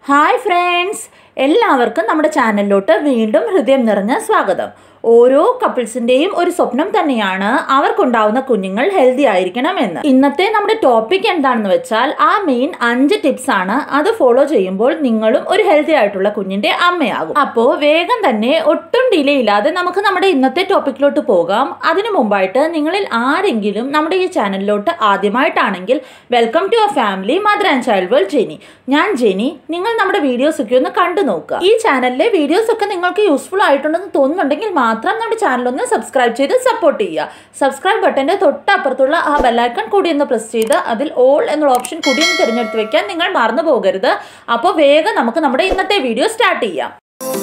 hi friends എല്ലാവർക്കും നമ്മുടെ ചാനലിലോട്ട് വീണ്ടും ഹൃദയം നിറഞ്ഞ സ്വാഗതം ഓരോ കപ്പിൾസിന്റെയും ഒരു സ്വപ്നം തന്നെയാണ് അവർക്കുണ്ടാവുന്ന കുഞ്ഞുങ്ങൾ ഹെൽത്തി ആയിരിക്കണം എന്ന് ഇന്നത്തെ നമ്മുടെ ടോപ്പിക് എന്താണെന്ന് വെച്ചാൽ ആ മെയിൻ അഞ്ച് ടിപ്സ് ആണ് അത് ഫോളോ ചെയ്യുമ്പോൾ നിങ്ങളും ഒരു ഹെൽത്തി ആയിട്ടുള്ള കുഞ്ഞിന്റെ അമ്മയാകും അപ്പോൾ വേഗം തന്നെ ഒട്ടും ഡിലേ ഇല്ലാതെ നമുക്ക് നമ്മുടെ ഇന്നത്തെ ടോപ്പിക്കിലോട്ട് പോകാം അതിനു മുമ്പായിട്ട് നിങ്ങളിൽ ആരെങ്കിലും നമ്മുടെ ഈ ചാനലിലോട്ട് ആദ്യമായിട്ടാണെങ്കിൽ welcome to our family mother and child world Jenny ഞാൻ ജെനി നിങ്ങൾ നമ്മുടെ വീഡിയോസ് ഒക്കെ ഒന്ന് കണ്ടു നോക്കുക ഈ ചാനലിലെ വീഡിയോസ് ഒക്കെ നിങ്ങൾക്ക് യൂസ്ഫുൾ ആയിട്ടുണ്ടെന്ന് തോന്നുന്നുണ്ടെങ്കിൽ മാത്രം നമ്മുടെ ചാനൽ ഒന്ന് സബ്സ്ക്രൈബ് ചെയ്ത് സപ്പോർട്ട് ചെയ്യുക സബ്സ്ക്രൈബ് ബട്ടന്റെ തൊട്ടപ്പുറത്തുള്ള ആ ബെല്ലൈക്കൺ കൂടി ഒന്ന് പ്രസ് ചെയ്ത് അതിൽ ഓൾ എന്നുള്ള ഓപ്ഷൻ കൂടി ഒന്ന് തിരഞ്ഞെടുത്ത് വെക്കാൻ നിങ്ങൾ മറന്നു പോകരുത് അപ്പോൾ വേഗം നമുക്ക് നമ്മുടെ ഇന്നത്തെ വീഡിയോ സ്റ്റാർട്ട് ചെയ്യാം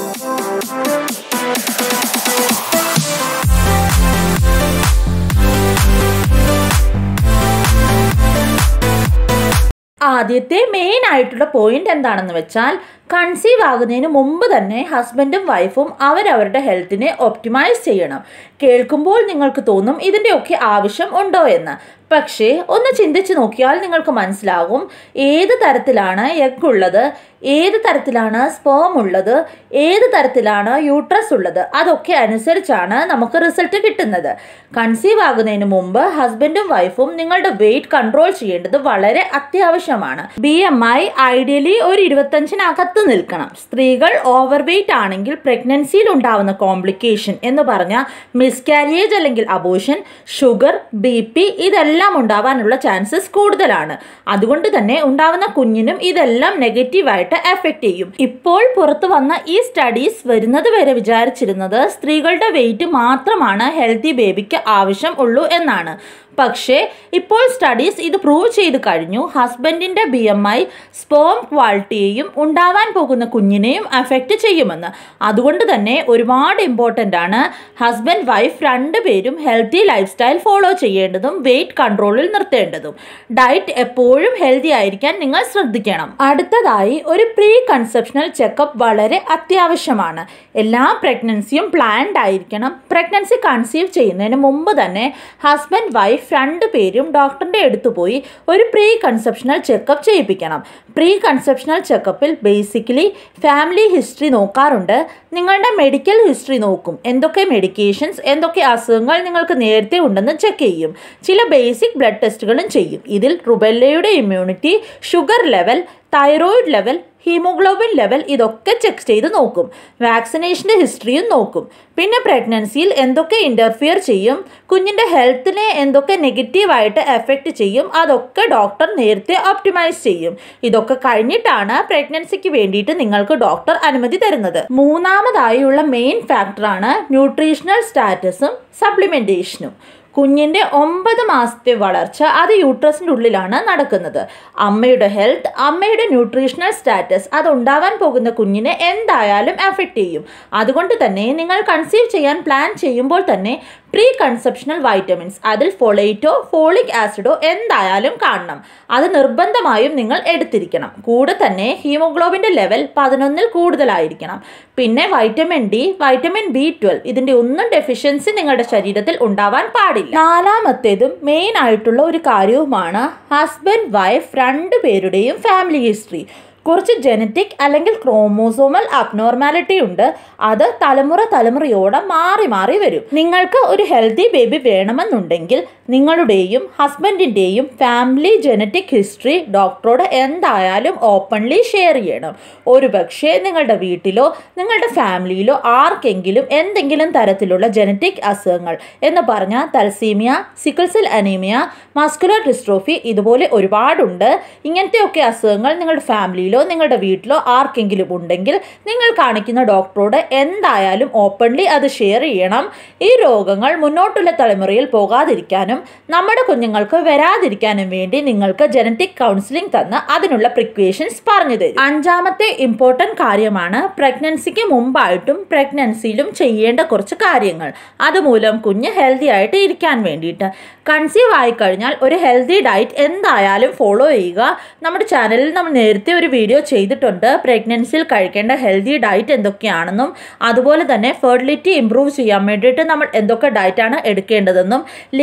ആദ്യത്തെ മെയിൻ ആയിട്ടുള്ള പോയിന്റ് എന്താണെന്ന് വെച്ചാൽ കൺസീവ് ആകുന്നതിന് മുമ്പ് തന്നെ ഹസ്ബൻഡും വൈഫും അവരവരുടെ ഹെൽത്തിനെ ഒപ്റ്റിമൈസ് ചെയ്യണം കേൾക്കുമ്പോൾ നിങ്ങൾക്ക് തോന്നും ഇതിൻ്റെയൊക്കെ ആവശ്യം ഉണ്ടോ എന്ന് പക്ഷേ ഒന്ന് ചിന്തിച്ച് നോക്കിയാൽ നിങ്ങൾക്ക് മനസ്സിലാകും ഏത് തരത്തിലാണ് എഗ് ഉള്ളത് ഏത് തരത്തിലാണ് സ്പേം ഉള്ളത് ഏത് തരത്തിലാണ് യൂട്രസ് ഉള്ളത് അതൊക്കെ അനുസരിച്ചാണ് നമുക്ക് റിസൾട്ട് കിട്ടുന്നത് കൺസീവ് ആകുന്നതിന് മുമ്പ് ഹസ്ബൻഡും വൈഫും നിങ്ങളുടെ വെയിറ്റ് കൺട്രോൾ ചെയ്യേണ്ടത് വളരെ അത്യാവശ്യമാണ് ബി എം ഐ ഐഡിയലി ഒരു ഇരുപത്തഞ്ചിനകത്ത് നിൽക്കണം സ്ത്രീകൾ ഓവർ വെയിറ്റ് ആണെങ്കിൽ പ്രഗ്നൻസിയിൽ ഉണ്ടാവുന്ന കോംപ്ലിക്കേഷൻ എന്ന് പറഞ്ഞാൽ മിസ്കാരിയേജ് അല്ലെങ്കിൽ അബോഷൻ ഷുഗർ ബി പി ഇതെല്ലാം ഉണ്ടാവാനുള്ള ചാൻസസ് കൂടുതലാണ് അതുകൊണ്ട് തന്നെ ഉണ്ടാവുന്ന കുഞ്ഞിനും ഇതെല്ലാം നെഗറ്റീവായിട്ട് എഫക്റ്റ് ചെയ്യും ഇപ്പോൾ പുറത്തു വന്ന ഈ സ്റ്റഡീസ് വരുന്നത് വരെ വിചാരിച്ചിരുന്നത് സ്ത്രീകളുടെ വെയിറ്റ് മാത്രമാണ് ഹെൽത്തി ബേബിക്ക് ആവശ്യം ഉള്ളൂ എന്നാണ് പക്ഷേ ഇപ്പോൾ സ്റ്റഡീസ് ഇത് പ്രൂവ് ചെയ്ത് കഴിഞ്ഞു ഹസ്ബൻഡിൻ്റെ ബി എം ഐ സ്പേം ക്വാളിറ്റിയെയും ഉണ്ടാവാൻ പോകുന്ന കുഞ്ഞിനെയും അഫക്റ്റ് ചെയ്യുമെന്ന് അതുകൊണ്ട് തന്നെ ഒരുപാട് ഇമ്പോർട്ടൻ്റ് ആണ് ഹസ്ബൻഡ് വൈഫ് രണ്ടുപേരും ഹെൽത്തി ലൈഫ് സ്റ്റൈൽ ഫോളോ ചെയ്യേണ്ടതും വെയിറ്റ് കൺട്രോളിൽ നിർത്തേണ്ടതും ഡയറ്റ് എപ്പോഴും ഹെൽത്തി ആയിരിക്കാൻ നിങ്ങൾ ശ്രദ്ധിക്കണം അടുത്തതായി ഒരു പ്രീ കൺസെപ്ഷണൽ ചെക്കപ്പ് വളരെ അത്യാവശ്യമാണ് എല്ലാ പ്രഗ്നൻസിയും പ്ലാൻഡ് ആയിരിക്കണം പ്രഗ്നൻസി കൺസീവ് ചെയ്യുന്നതിന് മുമ്പ് തന്നെ ഹസ്ബൻഡ് വൈഫ് രണ്ടുപേരും ഡോക്ടറിൻ്റെ അടുത്ത് പോയി ഒരു പ്രീ കൺസെപ്ഷണൽ ചെക്കപ്പ് ചെയ്യിപ്പിക്കണം പ്രീ കൺസെപ്ഷണൽ ചെക്കപ്പിൽ ബേസിക്കലി ഫാമിലി ഹിസ്റ്ററി നോക്കാറുണ്ട് നിങ്ങളുടെ മെഡിക്കൽ ഹിസ്റ്ററി നോക്കും എന്തൊക്കെ മെഡിക്കേഷൻസ് എന്തൊക്കെ അസുഖങ്ങൾ നിങ്ങൾക്ക് നേരത്തെ ഉണ്ടെന്ന് ചെക്ക് ചെയ്യും ചില ബേസിക് ബ്ലഡ് ടെസ്റ്റുകളും ചെയ്യും ഇതിൽ റുബെല്ലയുടെ immunity sugar level thyroid level haemoglobin level ഇതൊക്കെ ചെക്ക് ചെയ്ത് നോക്കും വാക്സിനേഷൻ്റെ ഹിസ്റ്ററിയും നോക്കും പിന്നെ പ്രഗ്നൻസിയിൽ എന്തൊക്കെ ഇൻ്റർഫിയർ ചെയ്യും കുഞ്ഞിൻ്റെ ഹെൽത്തിനെ എന്തൊക്കെ നെഗറ്റീവായിട്ട് എഫക്റ്റ് ചെയ്യും അതൊക്കെ ഡോക്ടർ നേരത്തെ ഓപ്റ്റിമൈസ് ചെയ്യും ഇതൊക്കെ കഴിഞ്ഞിട്ടാണ് പ്രഗ്നൻസിക്ക് വേണ്ടിയിട്ട് നിങ്ങൾക്ക് ഡോക്ടർ അനുമതി തരുന്നത് മൂന്നാമതായുള്ള മെയിൻ ഫാക്ടറാണ് ന്യൂട്രീഷണൽ സ്റ്റാറ്റസും സപ്ലിമെൻറ്റേഷനും കുഞ്ഞിൻ്റെ ഒമ്പത് മാസത്തെ വളർച്ച അത് യൂട്രസിൻ്റെ ഉള്ളിലാണ് നടക്കുന്നത് അമ്മയുടെ ഹെൽത്ത് അമ്മയുടെ ന്യൂട്രീഷണൽ സ്റ്റാറ്റസ് അത് ഉണ്ടാവാൻ പോകുന്ന കുഞ്ഞിനെ എന്തായാലും എഫക്റ്റ് ചെയ്യും അതുകൊണ്ട് തന്നെ നിങ്ങൾ കൺസീവ് ചെയ്യാൻ പ്ലാൻ ചെയ്യുമ്പോൾ തന്നെ പ്രീ കൺസെപ്ഷണൽ വൈറ്റമിൻസ് അതിൽ ഫൊളേറ്റോ ഫോളിക് ആസിഡോ എന്തായാലും കാണണം അത് നിർബന്ധമായും നിങ്ങൾ എടുത്തിരിക്കണം കൂടെ തന്നെ ഹീമോഗ്ലോബിൻ്റെ ലെവൽ പതിനൊന്നിൽ കൂടുതലായിരിക്കണം പിന്നെ vitamin D vitamin B twelve ഇതിൻ്റെ ഒന്നും ഡെഫിഷ്യൻസി നിങ്ങളുടെ ശരീരത്തിൽ ഉണ്ടാവാൻ പാടില്ല നാലാമത്തേതും മെയിൻ ആയിട്ടുള്ള ഒരു കാര്യവുമാണ് ഹസ്ബൻഡ് വൈഫ് രണ്ടുപേരുടെയും ഫാമിലി ഹിസ്റ്ററി കുറച്ച് ജനറ്റിക് അല്ലെങ്കിൽ ക്രോമോസോമൽ അബ്നോർമാലിറ്റി ഉണ്ട് അത് തലമുറ തലമുറയോടെ മാറി മാറി വരും നിങ്ങൾക്ക് ഒരു ഹെൽത്തി ബേബി വേണമെന്നുണ്ടെങ്കിൽ നിങ്ങളുടെയും ഹസ്ബൻഡിൻ്റെയും ഫാമിലി ജനറ്റിക് ഹിസ്റ്ററി ഡോക്ടറോട് എന്തായാലും ഓപ്പൺലി ഷെയർ ചെയ്യണം ഒരു പക്ഷേ നിങ്ങളുടെ വീട്ടിലോ നിങ്ങളുടെ ഫാമിലിയിലോ ആർക്കെങ്കിലും എന്തെങ്കിലും തരത്തിലുള്ള ജനറ്റിക് അസുഖങ്ങൾ എന്ന് പറഞ്ഞാൽ thalassaemia sickle cell anaemia muscular dystrophy ഇതുപോലെ ഒരുപാടുണ്ട് ഇങ്ങനത്തെയൊക്കെ അസുഖങ്ങൾ നിങ്ങളുടെ ഫാമിലിയിലോ നിങ്ങളുടെ വീട്ടിലോ ആർക്കെങ്കിലും ഉണ്ടെങ്കിൽ നിങ്ങൾ കാണിക്കുന്ന ഡോക്ടറോട് എന്തായാലും ഓപ്പൺലി അത് ഷെയർ ചെയ്യണം ഈ രോഗങ്ങൾ മുന്നോട്ടുള്ള തലമുറയിൽ പോകാതിരിക്കാനും നമ്മുടെ കുഞ്ഞുങ്ങൾക്ക് വരാതിരിക്കാനും വേണ്ടി നിങ്ങൾക്ക് ജനറ്റിക് കൗൺസിലിംഗ് തന്ന് അതിനുള്ള പ്രിക്വേഷൻസ് പറഞ്ഞു തരും അഞ്ചാമത്തെ ഇമ്പോർട്ടൻറ്റ് കാര്യമാണ് പ്രഗ്നൻസിക്ക് മുമ്പായിട്ടും പ്രഗ്നൻസിയിലും ചെയ്യേണ്ട കുറച്ച് കാര്യങ്ങൾ അതുമൂലം കുഞ്ഞ് ഹെൽത്തി ആയിട്ട് ഇരിക്കാൻ വേണ്ടിയിട്ട് കൺസീവ് ആയി കഴിഞ്ഞാൽ ഒരു ഹെൽത്തി ഡയറ്റ് എന്തായാലും ഫോളോ ചെയ്യുക നമ്മുടെ ചാനലിൽ നമ്മൾ നേരത്തെ ഒരു വീഡിയോ ചെയ്തിട്ടുണ്ട് പ്രഗ്നൻസിയിൽ കഴിക്കേണ്ട ഹെൽത്തി ഡയറ്റ് എന്തൊക്കെയാണെന്നും അതുപോലെ തന്നെ ഫെർട്ടിലിറ്റി ഇമ്പ്രൂവ് ചെയ്യാൻ വേണ്ടിയിട്ട് നമ്മൾ എന്തൊക്കെ ഡയറ്റാണ് എടുക്കേണ്ടതെന്നും ലിങ്ക് ഡിസ്ക്രിപ്ഷൻ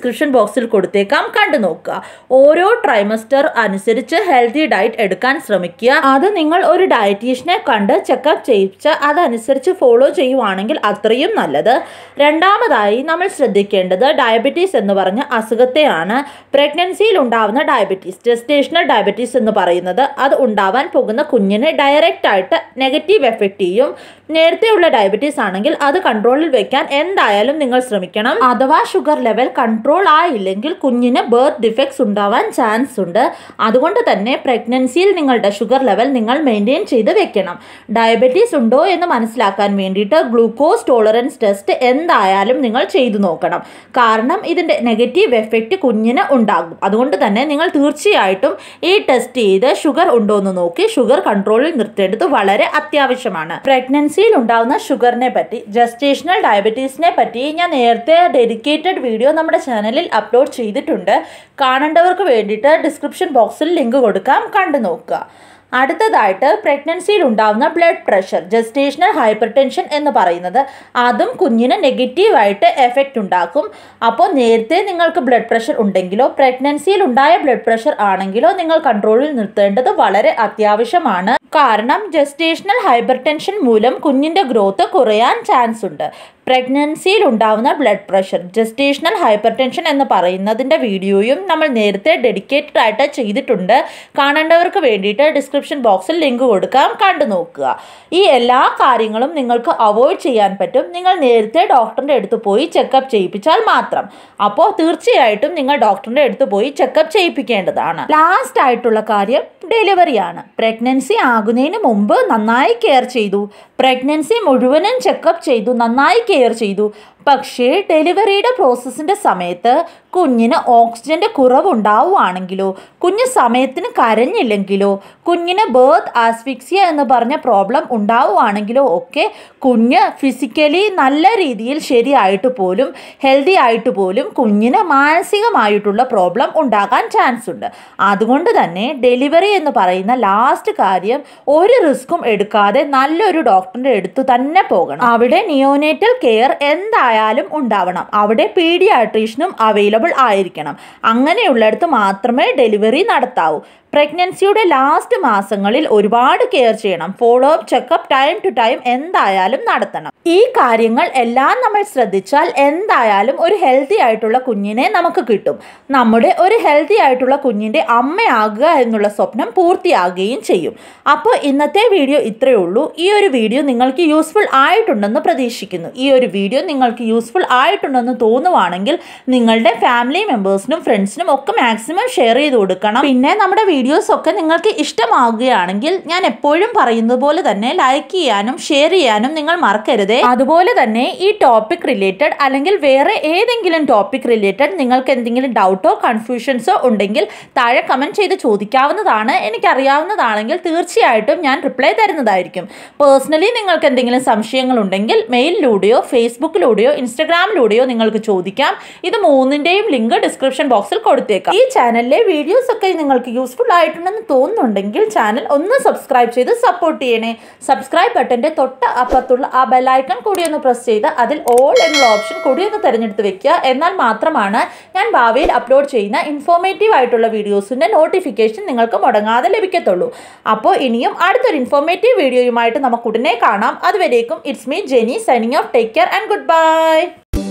ഡിസ്ക്രിപ്ഷൻ ബോക്സിൽ കൊടുത്തേക്കാം കണ്ടു നോക്കുക ഓരോ ട്രൈമസ്റ്റർ അനുസരിച്ച് ഹെൽത്തി ഡയറ്റ് എടുക്കാൻ ശ്രമിക്കുക അത് നിങ്ങൾ ഒരു ഡയറ്റീഷ്യനെ കണ്ട് ചെക്കപ്പ് ചെയ്യിച്ച് അതനുസരിച്ച് ഫോളോ ചെയ്യുവാണെങ്കിൽ അത്രയും നല്ലത് രണ്ടാമതായി നമ്മൾ ശ്രദ്ധിക്കേണ്ടത് ഡയബറ്റീസ് എന്ന് പറഞ്ഞ അസുഖത്തെയാണ് പ്രഗ്നൻസിയിൽ ഉണ്ടാവുന്ന ഡയബറ്റീസ് ജസ്റ്റേഷണൽ ഡയബറ്റീസ് എന്ന് പറയുന്നത് അത് ഉണ്ടാവാൻ പോകുന്ന കുഞ്ഞിനെ ഡയറക്റ്റ് ആയിട്ട് നെഗറ്റീവ് എഫക്റ്റ് ചെയ്യും നേരത്തെയുള്ള ഡയബറ്റീസ് ആണെങ്കിൽ അത് കൺട്രോളിൽ വെക്കാൻ എന്തായാലും നിങ്ങൾ ശ്രമിക്കണം അഥവാ ഷുഗർ ലെവൽ കൺട്രോൾ ആയില്ലെങ്കിൽ കുഞ്ഞിന് ബർത്ത് ഡിഫക്ട്സ് ഉണ്ടാവാൻ ചാൻസ് ഉണ്ട് അതുകൊണ്ട് തന്നെ പ്രഗ്നൻസിയിൽ നിങ്ങളുടെ ഷുഗർ ലെവൽ നിങ്ങൾ മെയിൻറ്റെയിൻ ചെയ്ത് വെക്കണം ഡയബറ്റീസ് ഉണ്ടോ എന്ന് മനസ്സിലാക്കാൻ വേണ്ടിയിട്ട് ഗ്ലൂക്കോസ് ടോളറൻസ് ടെസ്റ്റ് എന്തായാലും നിങ്ങൾ ചെയ്തു നോക്കണം കാരണം ഇതിൻ്റെ നെഗറ്റീവ് എഫക്റ്റ് കുഞ്ഞിന് ഉണ്ടാകും അതുകൊണ്ട് തന്നെ നിങ്ങൾ തീർച്ചയായിട്ടും ഈ ടെസ്റ്റ് ചെയ്ത് ഷുഗർ ഉണ്ടോ എന്ന് നോക്കി ഷുഗർ കൺട്രോളിൽ നിർത്തേണ്ടത് വളരെ അത്യാവശ്യമാണ് പ്രഗ്നൻസിയിൽ ഉണ്ടാകുന്ന ഷുഗറിനെ പറ്റി ജസ്റ്റേഷണൽ ഡയബറ്റീസിനെ പറ്റി ഞാൻ നേരത്തെ ഡെഡിക്കേറ്റഡ് വീഡിയോ നമ്മുടെ ചാനലിൽ അപ്ലോഡ് ചെയ്തിട്ടുണ്ട് കാണേണ്ടവർക്ക് വേണ്ടിയിട്ട് ഡിസ്ക്രിപ്ഷൻ ബോക്സിൽ ലിങ്ക് കൊടുക്കാം കണ്ടു നോക്കുക അടുത്തതായിട്ട് പ്രഗ്നൻസിയിൽ ഉണ്ടാകുന്ന blood pressure gestational hypertension എന്ന് പറയുന്നത് അതും കുഞ്ഞിന് നെഗറ്റീവായിട്ട് എഫക്റ്റ് ഉണ്ടാക്കും അപ്പോൾ നേരത്തെ നിങ്ങൾക്ക് ബ്ലഡ് പ്രഷർ ഉണ്ടെങ്കിലോ പ്രഗ്നൻസിയിൽ ഉണ്ടായ ബ്ലഡ് പ്രഷർ ആണെങ്കിലോ നിങ്ങൾ കൺട്രോളിൽ നിർത്തേണ്ടത് വളരെ അത്യാവശ്യമാണ് കാരണം ജസ്റ്റേഷണൽ ഹൈപ്പർ ടെൻഷൻ മൂലം കുഞ്ഞിൻ്റെ ഗ്രോത്ത് കുറയാൻ ചാൻസ് ഉണ്ട് പ്രഗ്നൻസിയിൽ ഉണ്ടാവുന്ന blood pressure gestational hypertension എന്ന് പറയുന്നതിൻ്റെ വീഡിയോയും നമ്മൾ നേരത്തെ ഡെഡിക്കേറ്റഡ് ആയിട്ട് ചെയ്തിട്ടുണ്ട് കാണേണ്ടവർക്ക് വേണ്ടിയിട്ട് ഡിസ്ക്രിപ്ഷൻ ബോക്സിൽ ലിങ്ക് കൊടുക്കാം കണ്ടു നോക്കുക ഈ എല്ലാ കാര്യങ്ങളും നിങ്ങൾക്ക് അവോയ്ഡ് ചെയ്യാൻ പറ്റും നിങ്ങൾ നേരത്തെ ഡോക്ടറിൻ്റെ അടുത്ത് പോയി ചെക്കപ്പ് ചെയ്യിപ്പിച്ചാൽ മാത്രം അപ്പോൾ തീർച്ചയായിട്ടും നിങ്ങൾ ഡോക്ടറിൻ്റെ അടുത്ത് പോയി ചെക്കപ്പ് ചെയ്യിപ്പിക്കേണ്ടതാണ് ലാസ്റ്റ് ആയിട്ടുള്ള കാര്യം ഡെലിവറിയാണ് പ്രഗ്നൻസി ആകുന്നതിന് മുമ്പ് നന്നായി കെയർ ചെയ്തു പ്രഗ്നൻസി മുഴുവനും ചെക്കപ്പ് ചെയ്തു നന്നായി കെയർ ചെയ്തു പക്ഷേ ഡെലിവറിയുടെ പ്രോസസ്സിൻ്റെ സമയത്ത് കുഞ്ഞിന് ഓക്സിജൻ്റെ കുറവുണ്ടാവുകയാണെങ്കിലോ കുഞ്ഞ് സമയത്തിന് കരഞ്ഞില്ലെങ്കിലോ കുഞ്ഞിന് ബേർത്ത് ആസ്ഫിക്സിയ എന്ന് പറഞ്ഞ പ്രോബ്ലം ഉണ്ടാവുകയാണെങ്കിലോ ഒക്കെ കുഞ്ഞ് ഫിസിക്കലി നല്ല രീതിയിൽ ശരിയായിട്ട് പോലും ഹെൽത്തി ആയിട്ട് പോലും കുഞ്ഞിന് മാനസികമായിട്ടുള്ള പ്രോബ്ലം ഉണ്ടാകാൻ ചാൻസ് ഉണ്ട് അതുകൊണ്ട് തന്നെ ഡെലിവറി എന്ന് പറയുന്ന ലാസ്റ്റ് കാര്യം ഒരു റിസ്ക്കും എടുക്കാതെ നല്ലൊരു ഡോക്ടറിൻ്റെ അടുത്ത് തന്നെ പോകണം അവിടെ നിയോനേറ്റൽ കെയർ എന്തായാലും ഉണ്ടാവണം അവിടെ പീഡിയാട്രീഷനും അവൈലബിൾ ആയിരിക്കണം അങ്ങനെയുള്ളിടത്ത് മാത്രമേ ഡെലിവറി നടത്താവൂ പ്രഗ്നൻസിയുടെ ലാസ്റ്റ് മാസങ്ങളിൽ ഒരുപാട് കെയർ ചെയ്യണം follow up checkup time to time എന്തായാലും നടത്തണം ഈ കാര്യങ്ങൾ എല്ലാം നമ്മൾ ശ്രദ്ധിച്ചാൽ എന്തായാലും ഒരു ഹെൽത്തി ആയിട്ടുള്ള കുഞ്ഞിനെ നമുക്ക് കിട്ടും നമ്മുടെ ഒരു ഹെൽത്തി ആയിട്ടുള്ള കുഞ്ഞിൻ്റെ അമ്മയാകുക എന്നുള്ള സ്വപ്നം പൂർത്തിയാകുകയും ചെയ്യും അപ്പോൾ ഇന്നത്തെ വീഡിയോ ഇത്രയേ ഉള്ളൂ ഈ ഒരു വീഡിയോ നിങ്ങൾക്ക് യൂസ്ഫുൾ ആയിട്ടുണ്ടെന്ന് പ്രതീക്ഷിക്കുന്നു ഈ ഒരു വീഡിയോ നിങ്ങൾക്ക് യൂസ്ഫുൾ ആയിട്ടുണ്ടെന്ന് തോന്നുവാണെങ്കിൽ നിങ്ങളുടെ ഫാമിലി മെമ്പേഴ്സിനും ഫ്രണ്ട്സിനും ഒക്കെ മാക്സിമം ഷെയർ ചെയ്ത് കൊടുക്കണം പിന്നെ നമ്മുടെ വീഡിയോസ് ഒക്കെ നിങ്ങൾക്ക് ഇഷ്ടമാവുകയാണെങ്കിൽ ഞാൻ എപ്പോഴും പറയുന്നത് പോലെ തന്നെ ലൈക്ക് ചെയ്യാനും ഷെയർ ചെയ്യാനും നിങ്ങൾ മറക്കരുതേ അതുപോലെ തന്നെ ഈ ടോപ്പിക് റിലേറ്റഡ് അല്ലെങ്കിൽ വേറെ ഏതെങ്കിലും ടോപ്പിക് റിലേറ്റഡ് നിങ്ങൾക്ക് എന്തെങ്കിലും ഡൗട്ടോ കൺഫ്യൂഷൻസോ ഉണ്ടെങ്കിൽ താഴെ കമൻറ്റ് ചെയ്ത് ചോദിക്കാവുന്നതാണ് എനിക്കറിയാവുന്നതാണെങ്കിൽ തീർച്ചയായിട്ടും ഞാൻ റിപ്ലൈ തരുന്നതായിരിക്കും പേഴ്സണലി നിങ്ങൾക്ക് എന്തെങ്കിലും സംശയങ്ങളുണ്ടെങ്കിൽ മെയിലിലൂടെയോ ഫേസ്ബുക്കിലൂടെയോ ഇൻസ്റ്റഗ്രാമിലൂടെയോ നിങ്ങൾക്ക് ചോദിക്കാം ഇത് മൂന്നിൻ്റെയും ലിങ്ക് ഡിസ്ക്രിപ്ഷൻ ബോക്സിൽ കൊടുത്തേക്കാം ഈ ചാനലിലെ വീഡിയോസ് ഒക്കെ നിങ്ങൾക്ക് യൂസ്ഫുൾ ആയിട്ടുണ്ടെന്ന് തോന്നുന്നുണ്ടെങ്കിൽ ചാനൽ ഒന്ന് സബ്സ്ക്രൈബ് ചെയ്ത് സപ്പോർട്ട് ചെയ്യണേ സബ്സ്ക്രൈബ് ബട്ടൻ്റെ തൊട്ട് അപ്പുറത്തുള്ള ആ ബെല്ലൈക്കൺ കൂടി ഒന്ന് പ്രസ് ചെയ്ത് അതിൽ ഓൾ എന്നുള്ള ഓപ്ഷൻ കൂടി ഒന്ന് തിരഞ്ഞെടുത്ത് വെക്കുക എന്നാൽ മാത്രമാണ് ഞാൻ ഭാവിയിൽ അപ്ലോഡ് ചെയ്യുന്ന ഇൻഫോർമേറ്റീവ് ആയിട്ടുള്ള വീഡിയോസിൻ്റെ നോട്ടിഫിക്കേഷൻ നിങ്ങൾക്ക് മുടങ്ങാതെ ലഭിക്കത്തുള്ളൂ അപ്പോൾ ഇനിയും അടുത്തൊരു ഇൻഫോർമേറ്റീവ് വീഡിയോയുമായിട്ട് നമുക്ക് ഉടനെ കാണാം അതുവരേക്കും it's me Jenny signing off take care and good by